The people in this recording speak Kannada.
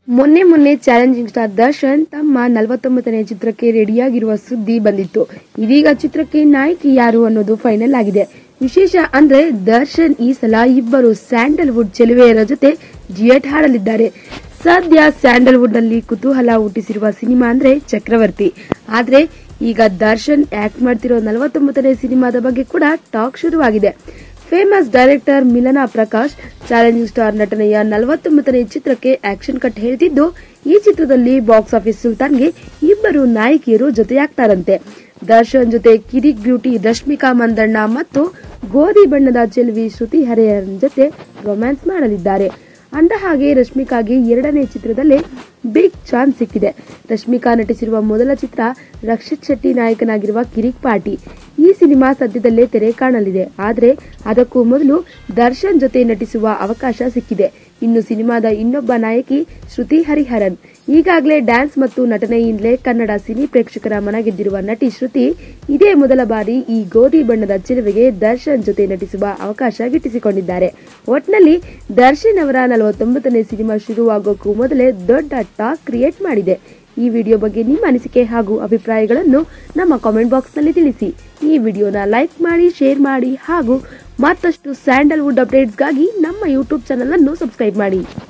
ಮೊನ್ನೆ ಮೊನ್ನೆ ಚಾಲೆಂಜಿಂಗ್ ಸ್ಟಾರ್ ದರ್ಶನ್ ತಮ್ಮ ನಲವತ್ತೊಂಬತ್ತನೇ ಚಿತ್ರಕ್ಕೆ ರೆಡಿಯಾಗಿರುವ ಸುದ್ದಿ ಬಂದಿತ್ತು ಇದೀಗ ಚಿತ್ರಕ್ಕೆ ನಾಯಕಿ ಯಾರು ಅನ್ನೋದು ಫೈನಲ್ ಆಗಿದೆ ವಿಶೇಷ ಅಂದ್ರೆ ದರ್ಶನ್ ಈ ಸಲ ಇಬ್ಬರು ಸ್ಯಾಂಡಲ್ವುಡ್ ಚೆಲುವೆಯರ ಜೊತೆ ಜಿಯಟ್ ಹಾಡಲಿದ್ದಾರೆ ಸದ್ಯ ಸ್ಯಾಂಡಲ್ವುಡ್ ನಲ್ಲಿ ಕುತೂಹಲ ಹುಟ್ಟಿಸಿರುವ ಸಿನಿಮಾ ಅಂದ್ರೆ ಚಕ್ರವರ್ತಿ ಆದ್ರೆ ಈಗ ದರ್ಶನ್ ಆಕ್ಟ್ ಮಾಡ್ತಿರೋ ನಲವತ್ತೊಂಬತ್ತನೇ ಸಿನಿಮಾದ ಬಗ್ಗೆ ಕೂಡ ಟಾಕ್ ಶುರುವಾಗಿದೆ famous director Milana Prakash challenging star ನಟನೆಯ ನಲವತ್ತೊಂಬತ್ತನೇ ಚಿತ್ರಕ್ಕೆ ಆಕ್ಷನ್ ಕಟ್ ಹೇಳ್ತಿದ್ದು ಈ ಚಿತ್ರದಲ್ಲಿ ಬಾಕ್ಸ್ ಆಫೀಸ್ ಸುಲ್ತಾನ್ಗೆ ಇಬ್ಬರು ನಾಯಕಿಯರು ಜೊತೆಯಾಗ್ತಾರಂತೆ ದರ್ಶನ್ ಜೊತೆ ಕಿರಿಕ್ ಬ್ಯೂಟಿ ರಶ್ಮಿಕಾ ಮಂದಣ್ಣ ಮತ್ತು ಗೋಧಿ ಬಣ್ಣದ ಚೆಲುವಿ ಶ್ರುತಿ ಹರಿಹರನ್ ಜೊತೆ ರೊಮ್ಯಾನ್ಸ್ ಮಾಡಲಿದ್ದಾರೆ ಅಂದ ಹಾಗೆ ರಶ್ಮಿಕಾಗೆ ಎರಡನೇ ಚಿತ್ರದಲ್ಲೇ ಬಿಗ್ ಚಾನ್ಸ್ ಸಿಕ್ಕಿದೆ ರಶ್ಮಿಕಾ ನಟಿಸಿರುವ ಮೊದಲ ಚಿತ್ರ ರಕ್ಷಿತ್ ಶೆಟ್ಟಿ ನಾಯಕನಾಗಿರುವ ಕಿರಿಕ್ ಪಾರ್ಟಿ ಈ ಸಿನಿಮಾ ಸದ್ಯದಲ್ಲೇ ತೆರೆ ಕಾಣಲಿದೆ ಆದ್ರೆ ಅದಕ್ಕೂ ಮೊದಲು ದರ್ಶನ್ ಜೊತೆ ನಟಿಸುವ ಅವಕಾಶ ಸಿಕ್ಕಿದೆ ಇನ್ನು ಸಿನಿಮಾದ ಇನ್ನೊಬ್ಬ ನಾಯಕಿ ಶ್ರುತಿ ಹರಿಹರನ್ ಈಗಾಗಲೇ ಡ್ಯಾನ್ಸ್ ಮತ್ತು ನಟನೆಯಿಂದಲೇ ಕನ್ನಡ ಸಿನಿ ಪ್ರೇಕ್ಷಕರ ಮನಗೆದ್ದಿರುವ ನಟಿ ಶ್ರುತಿ ಇದೇ ಮೊದಲ ಬಾರಿ ಈ ಗೋಧಿ ಬಣ್ಣದ ಚಿಲುವೆಗೆ ದರ್ಶನ್ ಜೊತೆ ನಟಿಸುವ ಅವಕಾಶ ಗಿಟ್ಟಿಸಿಕೊಂಡಿದ್ದಾರೆ ಒಟ್ನಲ್ಲಿ ದರ್ಶನ್ ಅವರ ನಲವತ್ತೊಂಬತ್ತನೇ ಸಿನಿಮಾ ಶುರುವಾಗೋಕ್ಕೂ ಮೊದಲೇ ದೊಡ್ಡ ಟಾಕ್ ಕ್ರಿಯೇಟ್ ಮಾಡಿದೆ ಈ ವಿಡಿಯೋ ಬಗ್ಗೆ ನಿಮ್ಮ ಅನಿಸಿಕೆ ಹಾಗೂ ಅಭಿಪ್ರಾಯಗಳನ್ನು ನಮ್ಮ ಕಾಮೆಂಟ್ ಬಾಕ್ಸ್ನಲ್ಲಿ ತಿಳಿಸಿ ಈ ವಿಡಿಯೋನ ಲೈಕ್ ಮಾಡಿ ಶೇರ್ ಮಾಡಿ ಹಾಗೂ ಮತ್ತಷ್ಟು ಸ್ಯಾಂಡಲ್ವುಡ್ ಅಪ್ಡೇಟ್ಸ್ಗಾಗಿ ನಮ್ಮ ಯೂಟ್ಯೂಬ್ ಚಾನಲ್ ಅನ್ನು ಸಬ್ಸ್ಕ್ರೈಬ್ ಮಾಡಿ